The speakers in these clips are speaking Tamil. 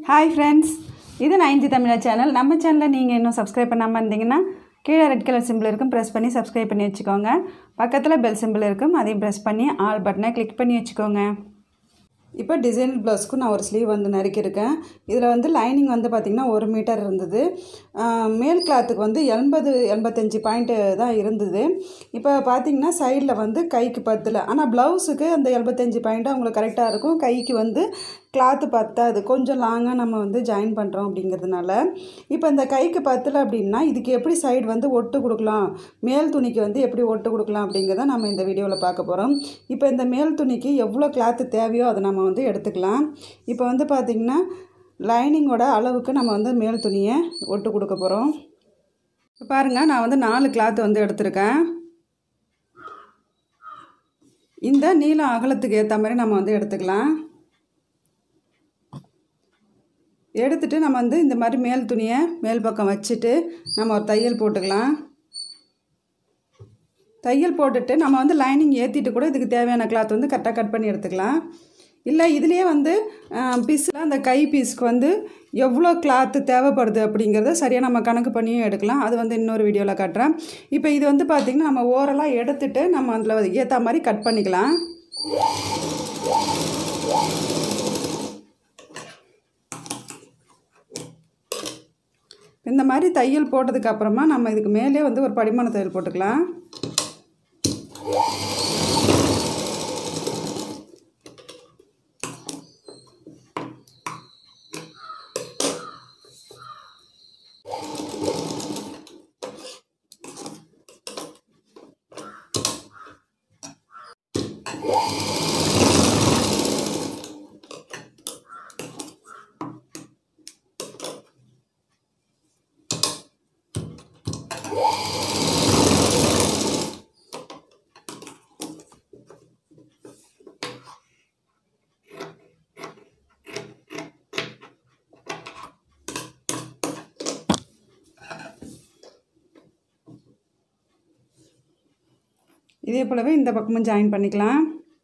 ஹாய் ஃப்ரெண்ட்ஸ் இது நைன்ஜி தமிழா சேனல் நம்ம சேனலை நீங்கள் இன்னும் சப்ஸ்கிரைப் பண்ணாமல் இருந்தீங்கன்னா கீழே ரெட் கலர் சிம்பிள் இருக்கும் ப்ரெஸ் பண்ணி சப்ஸ்கிரைப் பண்ணி வச்சுக்கோங்க பக்கத்தில் பெல் சிம்பிள் இருக்கும் அதையும் ப்ரெஸ் பண்ணி ஆல் பட்டனை கிளிக் பண்ணி வச்சுக்கோங்க இப்போ டிசைன் ப்ளவுஸ்க்கு நான் ஒரு ஸ்லீவ் வந்து நறுக்கியிருக்கேன் இதில் வந்து லைனிங் வந்து பார்த்திங்கன்னா ஒரு மீட்டர் இருந்தது ஆஹ் மேல் கிளாத்துக்கு வந்து எண்பது எண்பத்தஞ்சு பாயிண்ட்டு தான் இருந்தது இப்போ பார்த்திங்கன்னா சைடில் வந்து கைக்கு பத்தில் ஆனால் ப்ளவுஸுக்கு அந்த எண்பத்தஞ்சு பாயிண்ட்டு அவங்களுக்கு கரெக்டாக இருக்கும் கைக்கு வந்து கிளாத்து பத்தாது கொஞ்சம் லாங்காக நம்ம வந்து ஜாயின் பண்ணுறோம் அப்படிங்கிறதுனால இப்போ இந்த கைக்கு பத்தலை அப்படின்னா இதுக்கு எப்படி சைடு வந்து ஒட்டு கொடுக்கலாம் மேல் துணிக்கு வந்து எப்படி ஒட்டு கொடுக்கலாம் அப்படிங்கிறத நம்ம இந்த வீடியோவில் பார்க்க போகிறோம் இப்போ இந்த மேல் துணிக்கு எவ்வளோ கிளாத்து தேவையோ அதை நம்ம வந்து எடுத்துக்கலாம் இப்போ வந்து பார்த்திங்கன்னா லைனிங்கோட அளவுக்கு நம்ம வந்து மேல் துணியை ஒட்டு கொடுக்க போகிறோம் இப்போ பாருங்கள் நான் வந்து நாலு கிளாத்து வந்து எடுத்திருக்கேன் இந்த நீளம் அகலத்துக்கு ஏற்ற மாதிரி நம்ம வந்து எடுத்துக்கலாம் எடுத்துட்டு நம்ம வந்து இந்த மாதிரி மேல் துணியை மேல் பக்கம் வச்சுட்டு நம்ம ஒரு தையல் போட்டுக்கலாம் தையல் போட்டுட்டு நம்ம வந்து லைனிங் ஏற்றிட்டு கூட இதுக்கு தேவையான கிளாத் வந்து கரெக்டாக கட் பண்ணி எடுத்துக்கலாம் இல்லை இதுலேயே வந்து பீஸில் அந்த கை பீஸ்க்கு வந்து எவ்வளோ கிளாத்து தேவைப்படுது அப்படிங்கிறத சரியாக நம்ம கணக்கு பண்ணியும் எடுக்கலாம் அது வந்து இன்னொரு வீடியோவில் காட்டுறேன் இப்போ இது வந்து பார்த்திங்கன்னா நம்ம ஓரலாக எடுத்துட்டு நம்ம அதில் ஏற்ற மாதிரி கட் பண்ணிக்கலாம் இந்த மாதிரி தையல் போட்டதுக்கு அப்புறமா நம்ம இதுக்கு மேலே வந்து ஒரு படிமான தையல் போட்டுக்கலாம் இதே போலவே இந்த பக்கமும் ஜாயின் பண்ணிக்கலாம்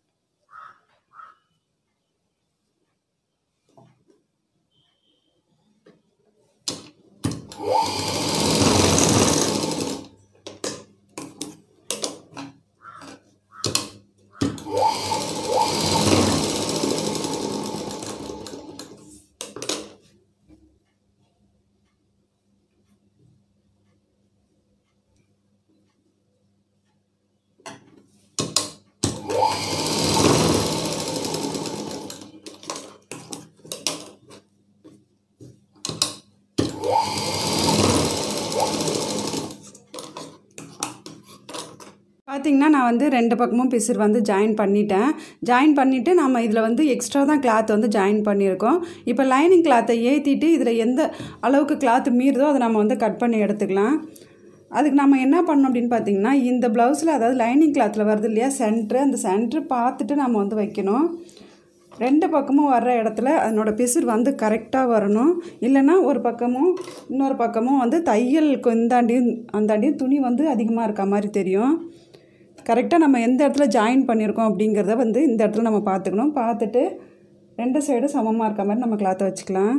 பார்த்திங்கன்னா நான் வந்து ரெண்டு பக்கமும் பிசிறு வந்து ஜாயின் பண்ணிட்டேன் ஜாயின் பண்ணிவிட்டு நம்ம இதில் வந்து எக்ஸ்ட்ரா தான் கிளாத் வந்து ஜாயின் பண்ணியிருக்கோம் இப்போ லைனிங் கிளாத்தை ஏற்றிட்டு இதில் எந்த அளவுக்கு கிளாத் மீறுதோ அதை நம்ம வந்து கட் பண்ணி எடுத்துக்கலாம் அதுக்கு நம்ம என்ன பண்ணணும் அப்படின்னு பார்த்தீங்கன்னா இந்த ப்ளவுஸில் அதாவது லைனிங் கிளாத்தில் வருது இல்லையா சென்ட்ரு அந்த சென்ட்ரு பார்த்துட்டு நம்ம வந்து வைக்கணும் ரெண்டு பக்கமும் வர்ற இடத்துல அதனோட பிசிறு வந்து கரெக்டாக வரணும் இல்லைன்னா ஒரு பக்கமும் இன்னொரு பக்கமும் வந்து தையலுக்கு இந்தாண்டியும் அந்தாண்டியும் துணி வந்து அதிகமாக இருக்க மாதிரி தெரியும் கரெக்டாக நம்ம எந்த இடத்துல ஜாயின் பண்ணியிருக்கோம் அப்படிங்கிறத வந்து இந்த இடத்துல நம்ம பார்த்துக்கணும் பார்த்துட்டு ரெண்டு சைடும் சமமாக இருக்க மாதிரி நம்ம கிளாத்தை வச்சுக்கலாம்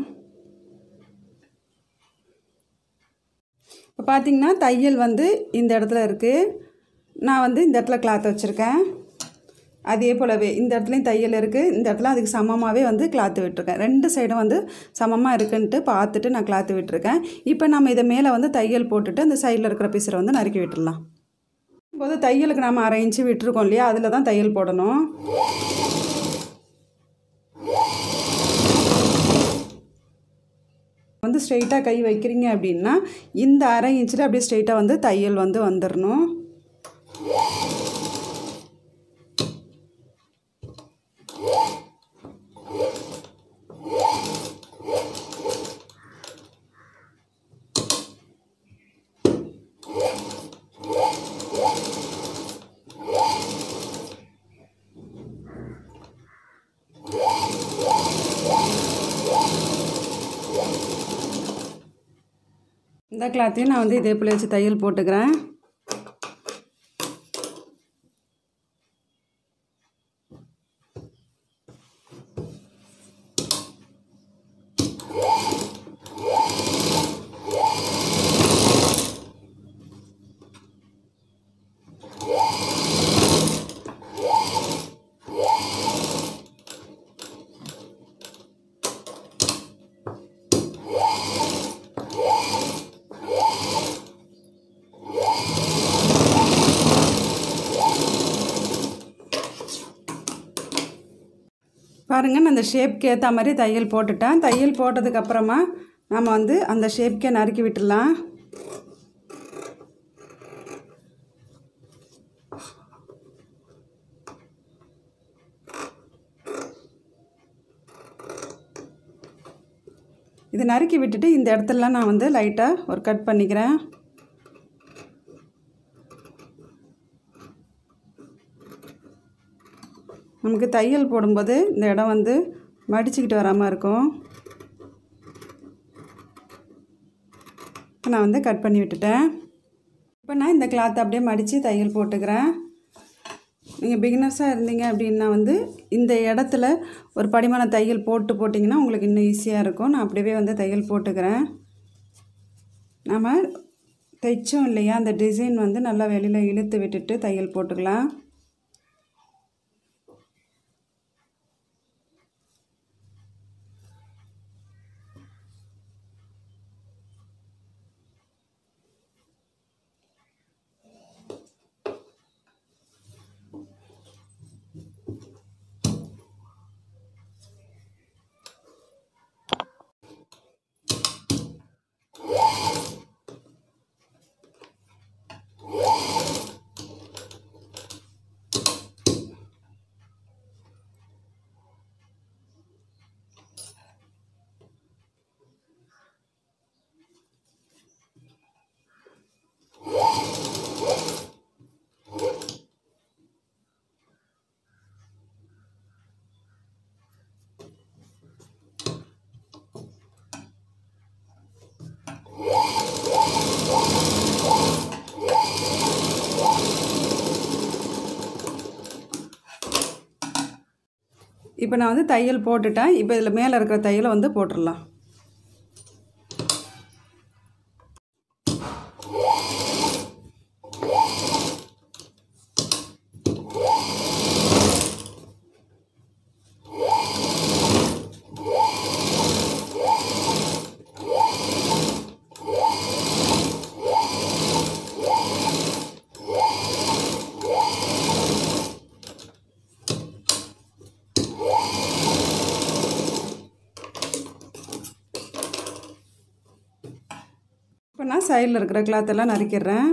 இப்போ பார்த்திங்கன்னா தையல் வந்து இந்த இடத்துல இருக்குது நான் வந்து இந்த இடத்துல கிளாத் வச்சுருக்கேன் அதே போலவே இந்த இடத்துலையும் தையல் இருக்குது இந்த இடத்துல அதுக்கு சமமாகவே வந்து கிளாத்து விட்டுருக்கேன் ரெண்டு சைடும் வந்து சமமாக இருக்குன்ட்டு பார்த்துட்டு நான் கிளாத்து விட்டுருக்கேன் இப்போ நம்ம இதை மேலே வந்து தையல் போட்டுட்டு அந்த சைடில் இருக்கிற பீஸரை வந்து நறுக்கி விட்டுடலாம் போது தையலுக்கு நம்ம அரை இன்ச்சு விட்டுருக்கோம் இல்லையா அதில் தான் தையல் போடணும் வந்து ஸ்ட்ரெயிட்டாக கை வைக்கிறீங்க அப்படின்னா இந்த அரை இன்ச்சில் அப்படியே ஸ்ட்ரெயிட்டாக வந்து தையல் வந்து வந்துடணும் இந்த கிளாத்தையும் நான் வந்து இதே போல் வச்சு தையல் போட்டுக்கிறேன் பாருங்கள் நான் அந்த ஷேப்க்கு ஏற்ற மாதிரி தையல் போட்டுட்டேன் தையல் போட்டதுக்கப்புறமா நம்ம வந்து அந்த ஷேப்க்கே நறுக்கி விட்டுடலாம் இது நறுக்கி விட்டுட்டு இந்த இடத்துலலாம் நான் வந்து லைட்டாக ஒரு கட் பண்ணிக்கிறேன் நமக்கு தையல் போடும்போது இந்த இடம் வந்து மடிச்சுக்கிட்டு வராமல் இருக்கும் இப்போ நான் வந்து கட் பண்ணி விட்டுட்டேன் இப்போ நான் இந்த கிளாத்தை அப்படியே மடித்து தையல் போட்டுக்கிறேன் நீங்கள் பிகினர்ஸாக இருந்தீங்க அப்படின்னா வந்து இந்த இடத்துல ஒரு படிமான தையல் போட்டு போட்டிங்கன்னா உங்களுக்கு இன்னும் ஈஸியாக இருக்கும் நான் அப்படியே வந்து தையல் போட்டுக்கிறேன் நம்ம தைச்சோம் இல்லையா அந்த டிசைன் வந்து நல்லா வெளியில் இழுத்து விட்டுட்டு தையல் போட்டுக்கலாம் இப்போ நான் வந்து தையல் போட்டுட்டேன் இப்போ இதில் மேலே இருக்கிற தையலை வந்து போட்டுடலாம் இப்போ நான் சைடில் இருக்கிற கிளாத்தெல்லாம் நறுக்கிடுறேன்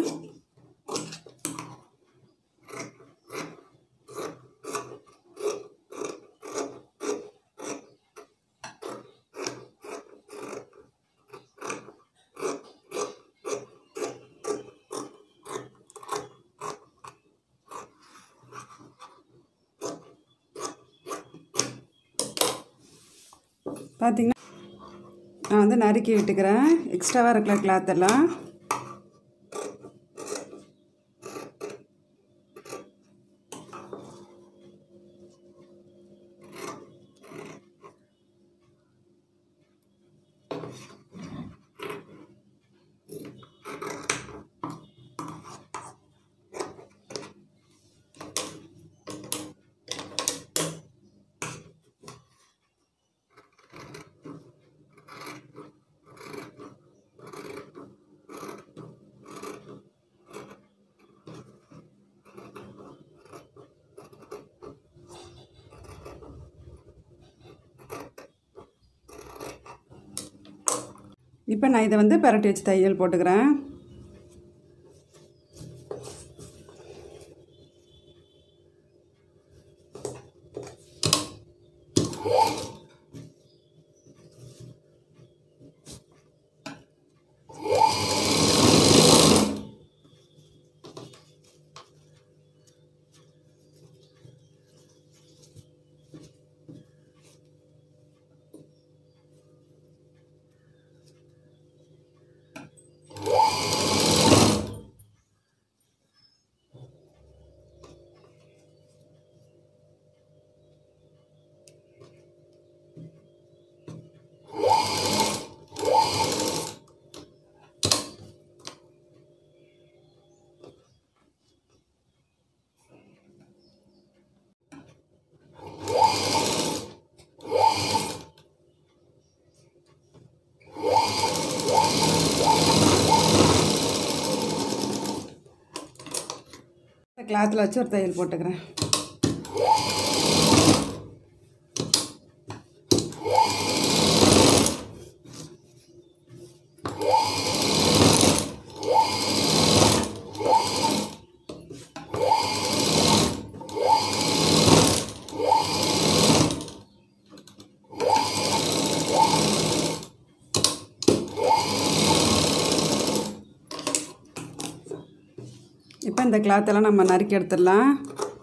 பார்த்தீங்கன்னா நான் வந்து நறுக்கி விட்டுக்கிறேன் எக்ஸ்ட்ராவாக இருக்கிற கிளாத் எல்லாம் இப்போ நான் இதை வந்து பெரட்டி வச்சு தையல் போட்டுக்கிறேன் கிளாத்தில் வச்சு ஒரு தையல் போட்டுக்கிறேன் இப்போ இந்த கிளாத்தெல்லாம் நம்ம நறுக்கி எடுத்துடலாம்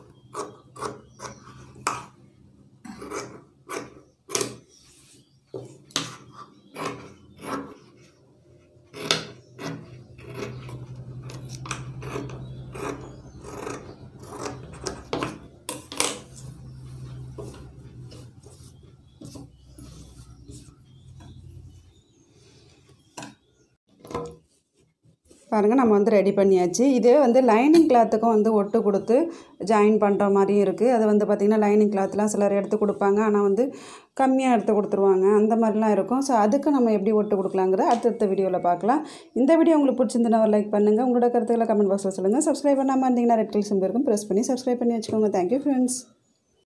பாருங்கள் நம்ம வந்து ரெடி பண்ணியாச்சு இதே வந்து லைனிங் கிளாத்துக்கும் வந்து ஒட்டு கொடுத்து ஜாயின் பண்ணுற மாதிரியும் இருக்குது அது வந்து பார்த்திங்கன்னா லைனிங் கிளாத்லாம் சிலர் எடுத்து கொடுப்பாங்க ஆனால் வந்து கம்மியாக எடுத்து கொடுத்துருவாங்க அந்த மாதிரிலாம் இருக்கும் ஸோ அதுக்கு நம்ம எப்படி ஒட்டு கொடுக்கலாங்கிற அடுத்தடுத்த வீடியோவில் பார்க்கலாம் இந்த வீடியோ உங்களுக்கு பிடிச்சிருந்தா ஒரு லைக் பண்ணுங்கள் உங்களோட கருத்துக்களை கமெண்ட் பாக்ஸில் சொல்லுங்கள் சப்ஸ்கிரைப் பண்ணாமல் இருந்தீங்கன்னா ரெட் கலர் சிம்பிள் இருக்கும் ப்ரெஸ் பண்ணி சப்ஸ்கிரைப் பண்ணி வச்சுக்கோங்க தேங்க்யூ ஃப்ரெண்ட்ஸ்